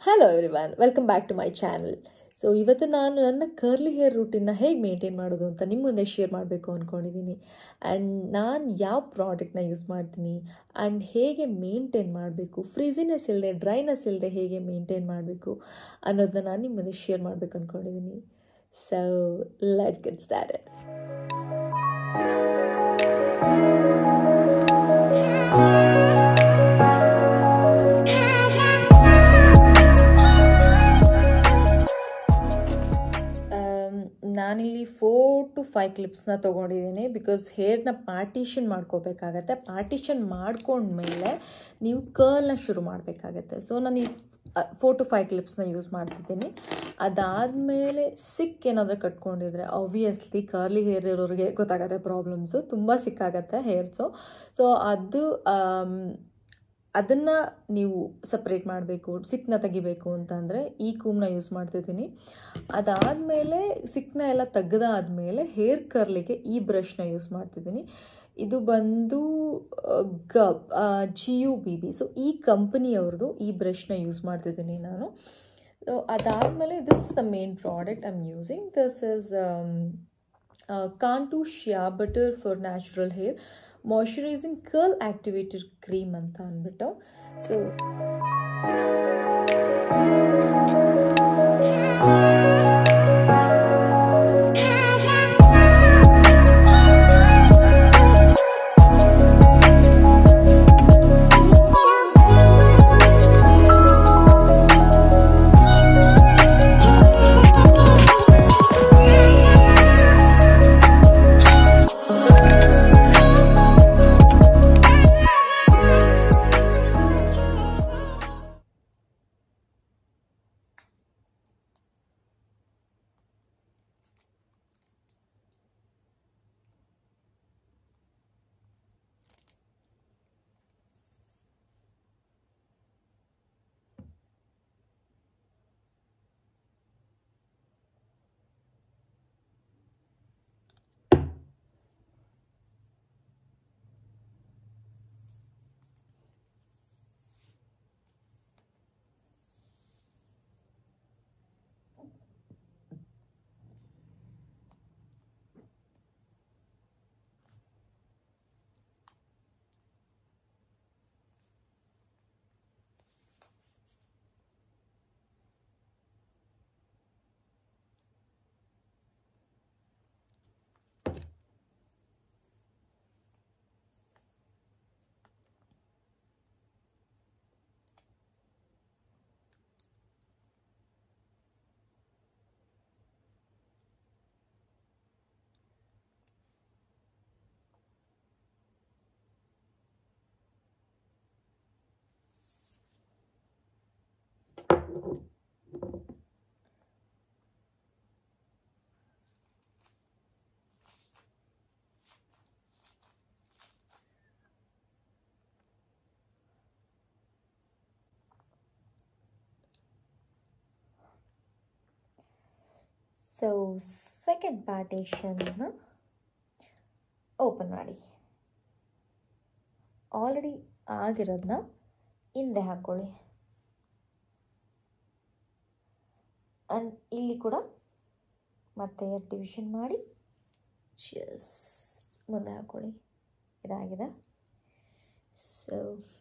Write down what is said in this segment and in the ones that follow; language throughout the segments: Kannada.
Hello everyone welcome back to my channel so ಇವತ್ತು ನಾನು ನನ್ನ ಕರ್ಲಿ ಹೇರ್ ರೂಟೀನ್ನ ಹೇಗೆ ಮೇಂಟೈನ್ ಮಾಡೋದು ಅಂತ ನಿಮ್ಮ ಮುಂದೆ ಶೇರ್ ಮಾಡಬೇಕು ಅಂದ್ಕೊಂಡಿದ್ದೀನಿ ಆ್ಯಂಡ್ ನಾನು ಯಾವ ಪ್ರಾಡಕ್ಟ್ನ ಯೂಸ್ ಮಾಡ್ತೀನಿ ಆ್ಯಂಡ್ ಹೇಗೆ ಮೇಂಟೈನ್ ಮಾಡಬೇಕು ಫ್ರೀಸಿನೆಸ್ ಇಲ್ಲದೆ ಡ್ರೈನೆಸ್ ಇಲ್ಲದೆ ಹೇಗೆ ಮೇಂಟೈನ್ ಮಾಡಬೇಕು ಅನ್ನೋದನ್ನ ನಾನು ನಿಮ್ಮ ಮುಂದೆ ಶೇರ್ ಮಾಡಬೇಕು ಅಂದ್ಕೊಂಡಿದ್ದೀನಿ ಸೊ ಲೆಟ್ಸ್ ಗೆಟ್ ಸ್ಟಾರ್ಟೆಡ್ ನಾನಿಲ್ಲಿ ಫೋರ್ ಟು ಫೈವ್ ಕ್ಲಿಪ್ಸ್ನ ತೊಗೊಂಡಿದ್ದೀನಿ ಬಿಕಾಸ್ ಹೇರ್ನ ಪಾರ್ಟಿಷನ್ ಮಾಡ್ಕೋಬೇಕಾಗತ್ತೆ ಪಾರ್ಟಿಷನ್ ಮಾಡ್ಕೊಂಡ್ಮೇಲೆ ನೀವು ಕರ್ಲ್ನ ಶುರು ಮಾಡಬೇಕಾಗತ್ತೆ ಸೊ ನಾನು ಈ ಫೋರ್ ಟು ಫೈವ್ ಕ್ಲಿಪ್ಸ್ನ ಯೂಸ್ ಮಾಡ್ತಿದ್ದೀನಿ ಅದಾದಮೇಲೆ ಸಿಕ್ ಏನಾದರೂ ಕಟ್ಕೊಂಡಿದ್ರೆ ಆಬ್ವಿಯಸ್ಲಿ ಕರ್ಲಿ ಹೇರ್ ಇರೋರಿಗೆ ಗೊತ್ತಾಗತ್ತೆ ಪ್ರಾಬ್ಲಮ್ಸು ತುಂಬ ಸಿಕ್ಕಾಗತ್ತೆ ಹೇರ್ಸು ಸೊ ಅದು ಅದನ್ನು ನೀವು ಸಪ್ರೇಟ್ ಮಾಡಬೇಕು ಸಿಕ್ನ ತೆಗಿಬೇಕು ಅಂತಂದರೆ ಈ ಕೂಮ್ನ ಯೂಸ್ ಮಾಡ್ತಿದ್ದೀನಿ ಅದಾದಮೇಲೆ ಸಿಕ್ನ ಎಲ್ಲ ತೆಗೆದಾದ್ಮೇಲೆ ಹೇರ್ ಕರ್ಲಿಗೆ ಈ ಬ್ರಷ್ನ ಯೂಸ್ ಮಾಡ್ತಿದ್ದೀನಿ ಇದು ಬಂದು ಗ G U B B so ಈ ಕಂಪನಿಯವ್ರದ್ದು ಈ ಬ್ರಷ್ನ ಯೂಸ್ ಮಾಡ್ತಿದ್ದೀನಿ ನಾನು ಸೊ ಅದಾದಮೇಲೆ this is the main product I am using this is Cantu shea butter for natural hair moisturizing curl activated cream ಅಂತ ಅಂದ್ಬಿಟ್ಟು ಸೊ ಸೊ ಸೆಕೆಂಡ್ ಪಾರ್ಟೇಷನ್ನ ಓಪನ್ ಮಾಡಿ ಆಲ್ರೆಡಿ ಆಗಿರೋದನ್ನ ಹಿಂದೆ ಹಾಕ್ಕೊಳ್ಳಿ ಆ್ಯಂಡ್ ಇಲ್ಲಿ ಕೂಡ ಮತ್ತೆ ಡಿವಿಷನ್ ಮಾಡಿ ಜಸ್ ಮುಂದೆ ಹಾಕ್ಕೊಳ್ಳಿ ಇದಾಗಿದೆ ಸೊ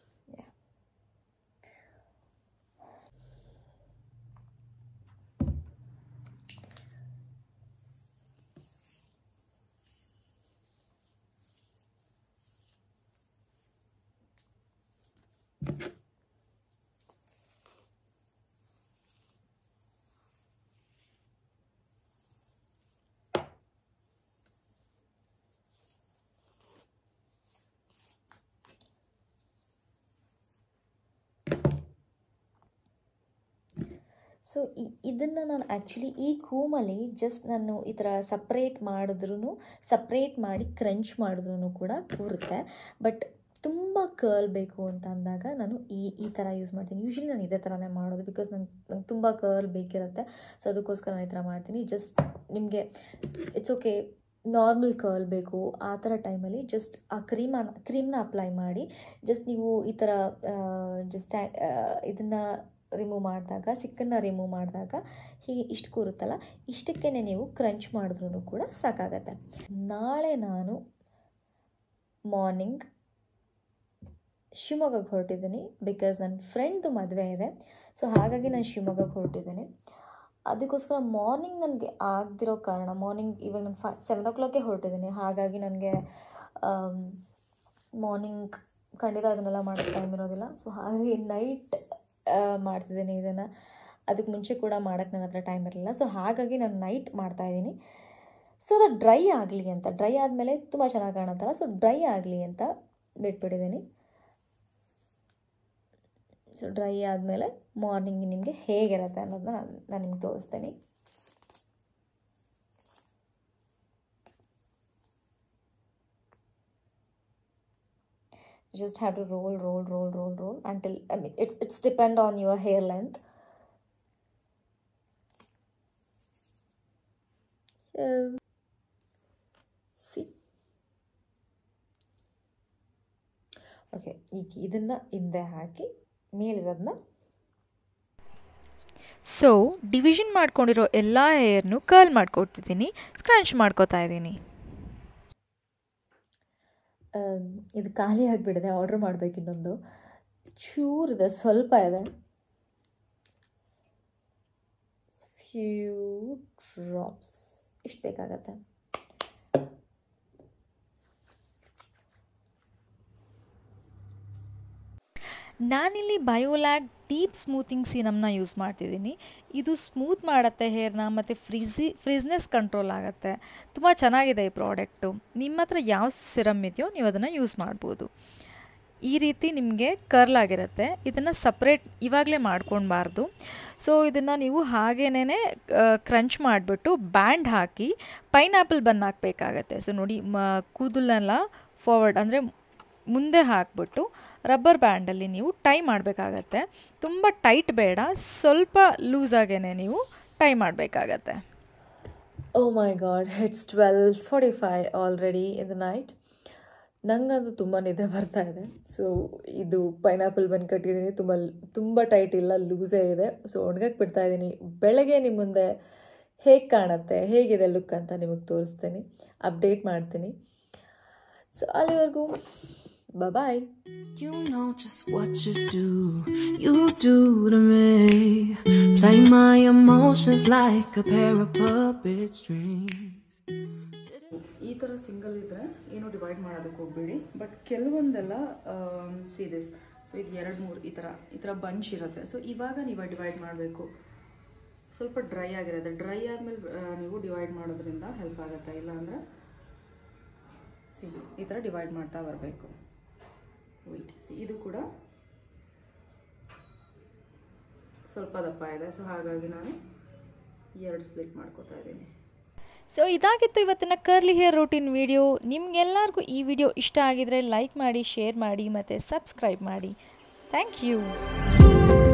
ಸೊ ಇದನ್ನು ನಾನು ಆ್ಯಕ್ಚುಲಿ ಈ ಕೂಮಲ್ಲಿ ಜಸ್ಟ್ ನಾನು ಈ ಥರ ಸಪ್ರೇಟ್ ಮಾಡಿದ್ರೂ ಸಪ್ರೇಟ್ ಮಾಡಿ ಕ್ರಂಚ್ ಮಾಡಿದ್ರೂ ಕೂಡ ಕೂರುತ್ತೆ ಬಟ್ ತುಂಬ ಕರ್ಲ್ ಬೇಕು ಅಂತ ಅಂದಾಗ ನಾನು ಈ ಈ ಥರ ಯೂಸ್ ಮಾಡ್ತೀನಿ ಯೂಶ್ವಲಿ ನಾನು ಇದೇ ಥರನೇ ಮಾಡೋದು ಬಿಕಾಸ್ ನಂಗೆ ನಂಗೆ ತುಂಬ ಕರ್ಲ್ ಬೇಕಿರುತ್ತೆ ಸೊ ಅದಕ್ಕೋಸ್ಕರ ನಾನು ಈ ಥರ ಮಾಡ್ತೀನಿ ಜಸ್ಟ್ ನಿಮಗೆ ಇಟ್ಸ್ ಓಕೆ ನಾರ್ಮಲ್ ಕರ್ಲ್ ಬೇಕು ಆ ಥರ ಟೈಮಲ್ಲಿ ಜಸ್ಟ್ ಆ ಕ್ರೀಮನ್ನ ಕ್ರೀಮ್ನ ಅಪ್ಲೈ ಮಾಡಿ ಜಸ್ಟ್ ನೀವು ಈ ಥರ ಜಸ್ಟ್ ಇದನ್ನು ರಿಮೂವ್ ಮಾಡಿದಾಗ ಸಿಕ್ಕನ್ನು ರಿಮೂವ್ ಮಾಡಿದಾಗ ಹೀಗೆ ಇಷ್ಟು ಕೂರುತ್ತಲ್ಲ ಇಷ್ಟಕ್ಕೇ ನೀವು ಕ್ರಂಚ್ ಮಾಡಿದ್ರೂ ಕೂಡ ಸಾಕಾಗತ್ತೆ ನಾಳೆ ನಾನು ಮಾರ್ನಿಂಗ್ ಶಿವಮೊಗ್ಗಕ್ಕೆ ಹೊರಟಿದ್ದೀನಿ ಬಿಕಾಸ್ ನನ್ನ ಫ್ರೆಂಡ್ದು ಮದುವೆ ಇದೆ ಸೊ ಹಾಗಾಗಿ ನಾನು ಶಿವಮೊಗ್ಗಕ್ಕೆ ಹೊರಟಿದ್ದೀನಿ ಅದಕ್ಕೋಸ್ಕರ ಮಾರ್ನಿಂಗ್ ನನಗೆ ಆಗದಿರೋ ಕಾರಣ ಮಾರ್ನಿಂಗ್ ಇವಾಗ ನಾನು ಫೈ ಸೆವೆನ್ ಓ ಕ್ಲಾಕೆ ಹೊರಟಿದ್ದೀನಿ ಹಾಗಾಗಿ ನನಗೆ ಮಾರ್ನಿಂಗ್ ಖಂಡಿತ ಅದನ್ನೆಲ್ಲ ಮಾಡೋಕ್ಕೆ ಟೈಮ್ ಇರೋದಿಲ್ಲ ಸೊ ಹಾಗಾಗಿ ನೈಟ್ ಮಾಡ್ತಿದ್ದೀನಿ ಇದನ್ನು ಅದಕ್ಕೆ ಮುಂಚೆ ಕೂಡ ಮಾಡೋಕ್ಕೆ ನನ್ನ ಹತ್ರ ಟೈಮ್ ಇರಲಿಲ್ಲ ಸೊ ಹಾಗಾಗಿ ನಾನು ನೈಟ್ ಮಾಡ್ತಾಯಿದ್ದೀನಿ ಸೊ ಅದು ಡ್ರೈ ಆಗಲಿ ಅಂತ ಡ್ರೈ ಆದಮೇಲೆ ತುಂಬ ಚೆನ್ನಾಗಿ ಕಾಣುತ್ತಲ್ಲ ಸೊ ಡ್ರೈ ಆಗಲಿ ಅಂತ ಬಿಟ್ಬಿಟ್ಟಿದ್ದೀನಿ ಸೊ ಡ್ರೈ ಆದಮೇಲೆ ಮಾರ್ನಿಂಗ್ ನಿಮಗೆ ಹೇಗಿರುತ್ತೆ ಅನ್ನೋದನ್ನ ನಾನು ನಾನು ನಿಮ್ಗೆ ತೋರಿಸ್ತೀನಿ just have to roll roll roll roll roll until i mean it's it's depend on your hair length so see okay ಈಗ ಇದನ್ನು ಹಿಂದೆ ಹಾಕಿ ಮೇಲಿರೋದನ್ನ ಸೊ ಡಿವಿಷನ್ ಮಾಡ್ಕೊಂಡಿರೋ ಎಲ್ಲ ಹೇರ್ನು ಕರ್ಲ್ ಮಾಡ್ಕೊಡ್ತಿದ್ದೀನಿ ಸ್ಕ್ರಂಚ್ ಮಾಡ್ಕೋತಾ ಇದ್ದೀನಿ ಇದು ಖಾಲಿ ಆಗಿಬಿಟ್ಟಿದೆ ಆರ್ಡ್ರ್ ಮಾಡಬೇಕು ಇನ್ನೊಂದು ಚೂರಿದೆ ಸ್ವಲ್ಪ ಇದೆ ಫ್ಯೂ ಡ್ರಾಪ್ಸ್ ಇಷ್ಟು ಬೇಕಾಗತ್ತೆ ನಾನಿಲ್ಲಿ ಬಯೋಲ್ಯಾಗ್ ಡೀಪ್ ಸ್ಮೂತಿಂಗ್ ಸೀರಮ್ನ ಯೂಸ್ ಮಾಡ್ತಿದ್ದೀನಿ ಇದು ಸ್ಮೂತ್ ಮಾಡುತ್ತೆ ಹೇರ್ನ ಮತ್ತು ಫ್ರಿಝಿ ಫ್ರಿಜ್ನೆಸ್ ಕಂಟ್ರೋಲ್ ಆಗುತ್ತೆ ತುಂಬ ಚೆನ್ನಾಗಿದೆ ಈ ಪ್ರಾಡಕ್ಟು ನಿಮ್ಮ ಹತ್ರ ಯಾವ ಸಿರಮ್ ಇದೆಯೋ ನೀವು ಅದನ್ನು ಯೂಸ್ ಮಾಡ್ಬೋದು ಈ ರೀತಿ ನಿಮಗೆ ಕರ್ಲ್ ಆಗಿರುತ್ತೆ ಇದನ್ನು ಸಪ್ರೇಟ್ ಇವಾಗಲೇ ಮಾಡ್ಕೊಳ್ಬಾರ್ದು ಸೊ ಇದನ್ನು ನೀವು ಹಾಗೇನೇ ಕ್ರಂಚ್ ಮಾಡಿಬಿಟ್ಟು ಬ್ಯಾಂಡ್ ಹಾಕಿ ಪೈನಾಪಲ್ ಬನ್ ಹಾಕಬೇಕಾಗತ್ತೆ ಸೊ ನೋಡಿ ಮ ಕೂದಲನ್ನೆಲ್ಲ ಫಾರ್ವರ್ಡ್ ಅಂದರೆ ಮುಂದೆ ಹಾಕ್ಬಿಟ್ಟು ರಬ್ಬರ್ ಬ್ಯಾಂಡಲ್ಲಿ ನೀವು ಟೈ ಮಾಡಬೇಕಾಗತ್ತೆ ತುಂಬ ಟೈಟ್ ಬೇಡ ಸ್ವಲ್ಪ ಲೂಸಾಗೇ ನೀವು ಟೈ ಮಾಡಬೇಕಾಗತ್ತೆ oh my God it's twelve forty five already in the night ನನಗಂತೂ ತುಂಬ ನಿದ್ದೆ ಬರ್ತಾ ಇದೆ ಸೊ ಇದು ಪೈನಾಪಲ್ ಬಂದು ಕಟ್ಟಿದ್ದೀನಿ ತುಂಬ ತುಂಬ ಟೈಟ್ ಇಲ್ಲ ಲೂಸೇ ಇದೆ ಸೊ ಒಣಗಕ್ಕೆ ಬಿಡ್ತಾ ಇದ್ದೀನಿ ಬೆಳಗ್ಗೆ ನಿಮ್ಮ ಮುಂದೆ ಹೇಗೆ ಕಾಣುತ್ತೆ ಹೇಗಿದೆ ಲುಕ್ ಅಂತ ನಿಮಗೆ ತೋರಿಸ್ತೀನಿ ಅಪ್ಡೇಟ್ ಮಾಡ್ತೀನಿ ಸೊ ಅಲ್ಲಿವರೆಗೂ ಬಾಯ್ You know just what you do, you do to me. Play my emotions like a pair of puppet strings. ಈ ಥರ ಸಿಂಗಲ್ ಇದ್ದರೆ ಏನು ಡಿವೈಡ್ ಮಾಡೋದಕ್ಕೆ ಹೋಗ್ಬೇಡಿ ಬಟ್ ಕೆಲವೊಂದೆಲ್ಲ ಸೀರೀಸ್ ಸೊ ಇದು ಎರಡು ಮೂರು ಈ ಥರ ಈ ಥರ ಬಂಚ್ ಇರುತ್ತೆ ಸೊ ಇವಾಗ ನೀವು ಡಿವೈಡ್ ಮಾಡಬೇಕು ಸ್ವಲ್ಪ ಡ್ರೈ ಆಗಿರುತ್ತೆ ಡ್ರೈ ಆದಮೇಲೆ ನೀವು ಡಿವೈಡ್ ಮಾಡೋದ್ರಿಂದ ಹೆಲ್ಪ್ ಆಗುತ್ತೆ ಇಲ್ಲಾಂದರೆ ಸಿ ಈ ಥರ ಡಿವೈಡ್ ಮಾಡ್ತಾ ಬರಬೇಕು ವೈಟ್ ಇದು ಕೂಡ ಸ್ವಲ್ಪ ದಪ್ಪ ಇದೆ ಸೊ ಹಾಗಾಗಿ ನಾನು ಎರಡು ಸ್ಪ್ಲಿಟ್ ಮಾಡ್ಕೋತಾ ಇದ್ದೀನಿ ಸೊ ಇದಾಗಿತ್ತು ಇವತ್ತಿನ ಕರ್ಲಿ ಹೇರ್ ರೂಟೀನ್ ವಿಡಿಯೋ ನಿಮ್ಗೆಲ್ಲರಿಗೂ ಈ ವಿಡಿಯೋ ಇಷ್ಟ ಆಗಿದರೆ ಲೈಕ್ ಮಾಡಿ ಶೇರ್ ಮಾಡಿ ಮತ್ತು ಸಬ್ಸ್ಕ್ರೈಬ್ ಮಾಡಿ ಥ್ಯಾಂಕ್ ಯು